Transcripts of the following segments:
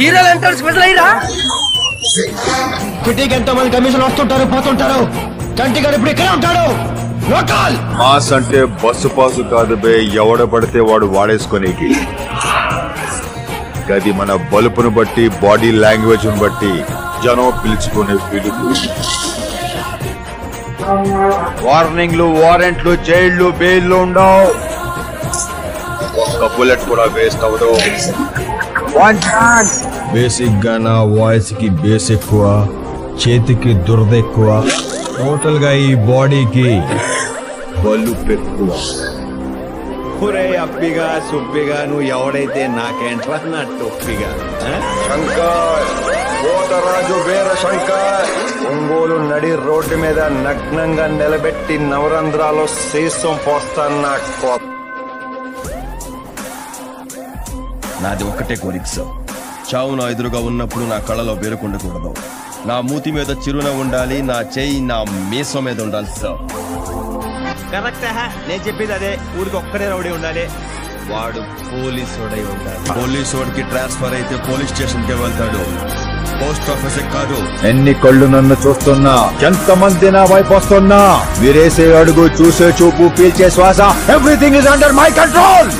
హీరోలు enter special అయ్యిరా సిటీకి ఎంతో మంది కమిషన్ వస్తుంటారు పోతుంటారు చంటి గారు ఇప్పుడు ఇక్కడే ఉంటాడు లోకల్ మాస్ అంటే బస్సు పాసు కాదు బే ఎవడ పడితే వాడు వాడేసుకునేకి గది మన బలుపును బట్టి బాడీ లాంగ్వేజ్ బట్టి జనం పిలుచుకునే పిలుపు వార్నింగ్లు వారెంట్లు జైళ్లు బెయిల్లు ఉండవు ఒక్క బుల్లెట్ కూడా వేస్ట్ అవ్వదు బేసిక్ గా నా వాయిస్ కి బేస్ ఎక్కువ చేతికి దురద ఎక్కువ టోటల్ గా ఈ బాడీకి బలుపు ఎక్కువ ఒరే అప్పిగా సుప్పిగా నువ్వు ఎవడైతే నాకేంట్రా నా టొప్పిగా ఆ? శంకర్ కోటరాజు వీర శంకర్ ఒంగోలు నడి రోడ్డు మీద నగ్నంగా నిలబెట్టి నవరంధ్రాలు శీసం పోస్తాన్న కో- నాది ఒక్కటే కోరిక సార్ చావు నా ఎదురుగా ఉన్నప్పుడు నా కళ్ళలో వేరుకుండకూడదు నా మూతి మీద చిరునవ్వు ఉండాలి నా చేయి నా మీసం మీద ఉండాలి సార్ కరెక్ట్ హా. నేను చెప్పేది అదే ఊరికి ఒక్కడే రౌడీ ఉండాలి వాడు పోలీసుడై ఉండాలి పోలీస్ వాడికి ట్రాన్స్ఫర్ అయితే పోలీస్ స్టేషన్ కి వెళ్తాడు పోస్ట్ ఆఫీస్ కాదు ఎన్ని కళ్ళు నన్ను చూస్తున్నా ఎంతమంది నా వైపు వస్తున్నా మీరేసే అడుగు చూసే చూపు పీల్చే శ్వాస everything is under my control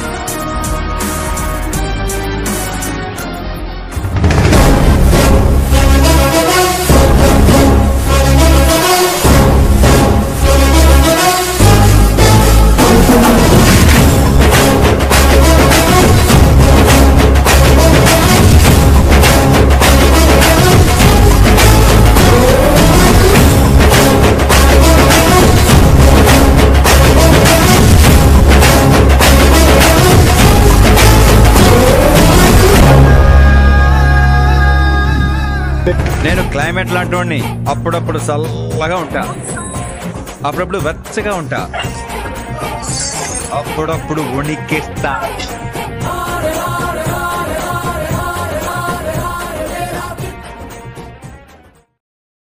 నేను క్లైమేట్ లాంటి వాడిని అప్పుడప్పుడు చల్లగా ఉంటా అప్పుడప్పుడు వెచ్చగా ఉంటా అప్పుడప్పుడు ఉణికిస్తా